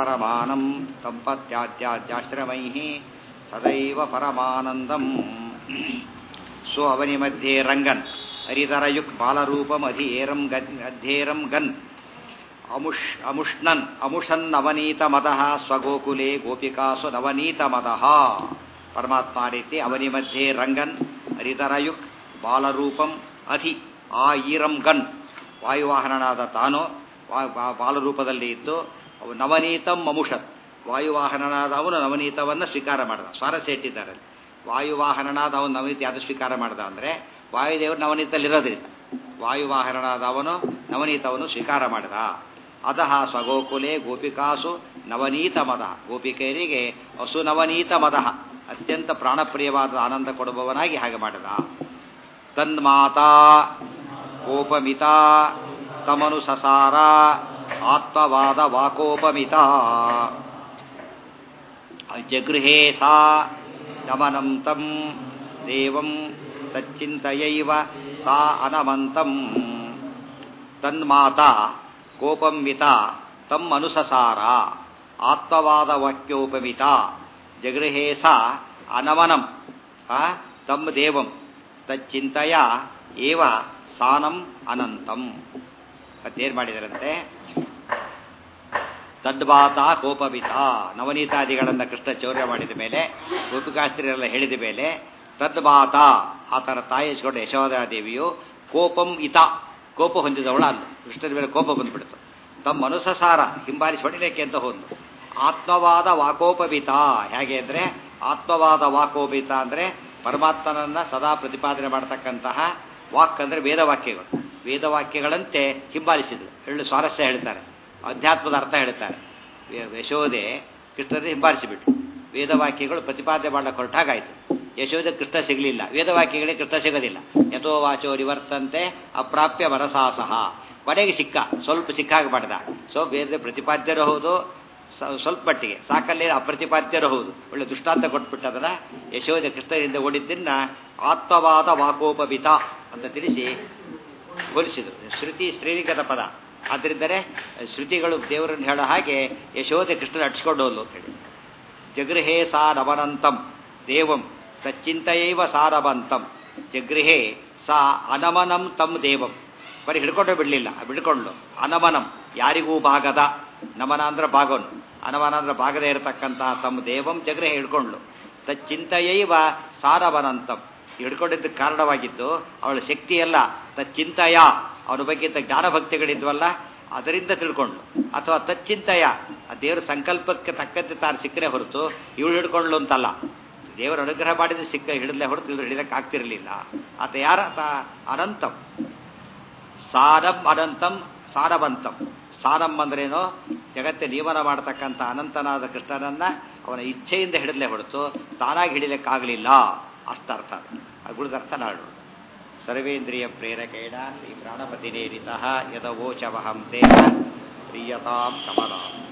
ಪರಮಾನಂ ಸಂಪತ್ಯಾದ್ಯಾಶ್ರಮೈ ಸದೈವ ಪರಮಾನಂದಂ ಸೊ ಅವನಿ ಮಧ್ಯೆ ರಂಗನ್ ಹರಿತರಯುಕ್ ಬಾಲರೂಪಂ ಅಧಿಯೇರಂ ಗನ್ ಅಧ್ಯೇರಂ ಗನ್ ಅಮುಷ್ ಅಮುಷ್ಣನ್ ಅಮುಷನ್ ನವನೀತ ಮದಃ ಸ್ವಗೋಕುಲೆ ಗೋಪಿಕಾಸು ನವನೀತ ಮದಃ ಪರಮಾತ್ಮ ರೀತಿ ಅವನಿ ಮಧ್ಯೆ ರಂಗನ್ ಹರಿತರಯುಕ್ ಬಾಲರೂಪಂ ಅಧಿ ಆ ಈರಂ ಗನ್ ವಾಯುವಾಹನನಾದ ತಾನು ಬಾಲರೂಪದಲ್ಲಿ ಇದ್ದು ಅವು ನವನೀತಂ ಮಮುಷತ್ ವಾಯುವಾಹನನಾದ ಅವನು ನವನೀತವನ್ನು ಸ್ವೀಕಾರ ಮಾಡಿದ ಸ್ವಾರಸ್ಯ ಇಟ್ಟಿದ್ದಾರೆ ವಾಯುವಾಹನನಾದ ಅವನು ನವನೀತಿ ಅದು ಸ್ವೀಕಾರ ಮಾಡಿದ ಅಂದರೆ ವಾಯುದೇವರು ನವನೀತಲ್ಲಿರೋದ್ರಿಂದ ವಾಯುವಾಹನನಾದ ಅವನು ನವನೀತವನ್ನು ಸ್ವೀಕಾರ ಮಾಡಿದ ಅದಹ ಸ್ವಗೋಕುಲೆ ಗೋಪಿಕಾಸು ನವನೀತ ಮದ ಗೋಪಿಕೆಯರಿಗೆ ಹಸು ನವನೀತ ಮದಃ ಅತ್ಯಂತ ಪ್ರಾಣಪ್ರಿಯವಾದ ಆನಂದ ಕೊಡುವವನಾಗಿ ಹಾಗೆ ಮಾಡಿದ ತನ್ಮಾತಾ ಕೋಪಮಿತ ತಮನು ಸಸಾರ ಆತ್ಮವಾದ ವಾಕೋಪಮಿತ ಜಗೃಹೇ ಸಾ ದಮನಂ ತಂ ದೇವಂ ತಚ್ಚಿಂತಯೈವ ಸಾ ಅನಮಂತಂ ತನ್ಮಾತಾ ಕೋಪಂವಿತ ತಮ್ ಅನುಸಸಾರ ಆತ್ಮವಾದ ವಾಕ್ಯೋಪಮಿತ ಜಗೃಹೇ ಸಾ ಅನಮನಂ ತಮ್ಮ ದೇವಂ ತಚ್ಚಿಂತೆಯ ಏವ ಸಾನಂ ಅನಂತಂ ಮತ್ತೇನು ಮಾಡಿದರಂತೆ ತದ್ವಾತ ಕೋಪವಿತ ನವನೀತಾದಿಗಳನ್ನು ಕೃಷ್ಣ ಚೌರ್ಯ ಮಾಡಿದ ಮೇಲೆ ಋತುಕಾಸ್ತ್ರೀಯರೆಲ್ಲ ಹೇಳಿದ ಮೇಲೆ ತದ್ವಾತ ಆ ಥರ ತಾಯಿಸ್ಕೊಂಡು ಯಶೋಧಾದೇವಿಯು ಕೋಪಂ ಇತ ಕೋಪ ಹೊಂದಿದವಳ ಅಂದು ಕೃಷ್ಣನ ಮೇಲೆ ಕೋಪ ಬಂದ್ಬಿಡ್ತು ತಮ್ಮ ಅನುಸಸಾರ ಹಿಂಬಾಲಿಸಿ ಹೊಡಿಲಿಕ್ಕೆ ಅಂತ ಹೋದ್ಲು ಆತ್ಮವಾದ ವಾಕೋಪವಿತ ಹೇಗೆ ಅಂದರೆ ಆತ್ಮವಾದ ವಾಕೋಪಿತ ಅಂದರೆ ಪರಮಾತ್ಮನನ್ನ ಸದಾ ಪ್ರತಿಪಾದನೆ ಮಾಡತಕ್ಕಂತಹ ವಾಕ್ ಅಂದರೆ ವೇದವಾಕ್ಯಗಳು ವೇದವಾಕ್ಯಗಳಂತೆ ಹಿಂಬಾಲಿಸಿದ್ರು ಹೇಳಿ ಸ್ವಾರಸ್ಯ ಹೇಳ್ತಾರೆ ಅಧ್ಯಾತ್ಮದ ಅರ್ಥ ಹೇಳ್ತಾರೆ ಯಶೋದೆ ಕೃಷ್ಣದ ಹಿಂಬಾಲಿಸಿಬಿಟ್ಟು ವೇದವಾಕ್ಯಗಳು ಪ್ರತಿಪಾದನೆ ಮಾಡಕ್ಕೆ ಹೊರಟಾಗಾಯ್ತು ಯಶೋದೆ ಕೃಷ್ಣ ಸಿಗಲಿಲ್ಲ ವೇದವಾಕ್ಯಗಳಿಗೆ ಕೃಷ್ಣ ಸಿಗೋದಿಲ್ಲ ಯಥೋ ವಾಚೋ ನಿವರ್ತಂತೆ ಅಪ್ರಾಪ್ಯ ವರಸಾಸಹ ಕೊನೆಗೆ ಸಿಕ್ಕ ಸ್ವಲ್ಪ ಸಿಕ್ಕಾಗ ಮಾಡಿದ ಸೊ ವೇದ ಪ್ರತಿಪಾದ್ಯರು ಹೌದು ಸ್ವಲ್ಪ ಮಟ್ಟಿಗೆ ಸಾಕಲ್ಲಿ ಅಪ್ರತಿಪಾದ್ಯರು ಹೌದು ಒಳ್ಳೆ ದೃಷ್ಟಾಂತ ಕೊಟ್ಬಿಟ್ಟದನ್ನ ಯಶೋಧ ಕೃಷ್ಣದಿಂದ ಓಡಿದ್ದನ್ನ ಆತ್ಮವಾದ ವಾಕೋಪವಿತ ಅಂತ ತಿಳಿಸಿ ಹೋಲಿಸಿದರು ಶ್ರುತಿ ಶ್ರೀಲಿಂಗದ ಪದ ಆದ್ದರಿಂದಲೇ ಶ್ರುತಿಗಳು ದೇವರನ್ನು ಹೇಳೋ ಹಾಗೆ ಯಶೋಧೆ ಕೃಷ್ಣನ ಅಟ್ಸ್ಕೊಂಡು ಹೋದ್ಲು ಅಂತ ಹೇಳಿ ಜಗೃಹೇ ಸಾ ನವನಂತಂ ದೇವಂ ತಚ್ಚಿಂತೆಯೈವ ಸಾರವಂತಂ ಜಗೃಹೇ ಸಾ ಅನಮನಂ ತಮ್ ದೇವಂ ಬರೀ ಹಿಡ್ಕೊಂಡೇ ಬಿಡಲಿಲ್ಲ ಬಿಡ್ಕೊಂಡು ಅನಮನಂ ಯಾರಿಗೂ ಭಾಗದ ನಮನ ಅಂದ್ರೆ ಭಾಗವನು ಅನಮನ ಅಂದ್ರೆ ಭಾಗದೇ ಇರತಕ್ಕಂತಹ ತಮ್ಮ ದೇವಂ ಜಗೃಹೆ ಹಿಡ್ಕೊಂಡ್ಲು ತಚ್ಚಿಂತೆಯೈವ ಸಾರವನಂತಂ ಹಿಡ್ಕೊಂಡಿದ್ದಕ್ಕೆ ಕಾರಣವಾಗಿದ್ದು ಅವಳ ಶಕ್ತಿ ಎಲ್ಲ ತಚ್ಚಿಂತಯ ಅವನ ಬಗ್ಗೆ ಜ್ಞಾನಭಕ್ತಿಗಳಿದ್ವಲ್ಲ ಅದರಿಂದ ತಿಳ್ಕೊಂಡ್ಲು ಅಥವಾ ತಚ್ಚಿಂತಯ ಆ ದೇವರ ಸಂಕಲ್ಪಕ್ಕೆ ತಕ್ಕಂತೆ ತಾನು ಸಿಕ್ಕರೆ ಹೊರತು ಇವಳು ಹಿಡ್ಕೊಂಡ್ಲು ಅಂತಲ್ಲ ದೇವರ ಅನುಗ್ರಹ ಮಾಡಿದ ಸಿಕ್ಕ ಹಿಡಿದಲೇ ಹೊರತು ಇವರು ಹಿಡಿದಕ್ಕೆ ಆಗ್ತಿರಲಿಲ್ಲ ಆತ ಯಾರ ಆತ ಅನಂತಂ ಸಾರಂ ಅನಂತಂ ಸಾರವಂತಂ ಸಾರಂ ಅಂದ್ರೇನೋ ಜಗತ್ತೆ ನಿಯಮನ ಮಾಡತಕ್ಕಂಥ ಅನಂತನಾದ ಕೃಷ್ಣನನ್ನ ಅವನ ಇಚ್ಛೆಯಿಂದ ಹಿಡಿದಲೇ ಹೊರತು ತಾನಾಗಿ ಹಿಡಿಲಿಕ್ಕಾಗಲಿಲ್ಲ ಅಷ್ಟರ್ಥ ಗುರುದರ್ಥ ನಾಡು ಸರ್ವೇಂದ್ರಿಯ ಪ್ರೇರಕೇಣ ಶ್ರೀ ಪ್ರಾಣಪತಿನೇರಿತಃ ಯದವೋಚವಹಂ ತೇನ ಪ್ರಿಯತಾಂ ಕಮಲಾ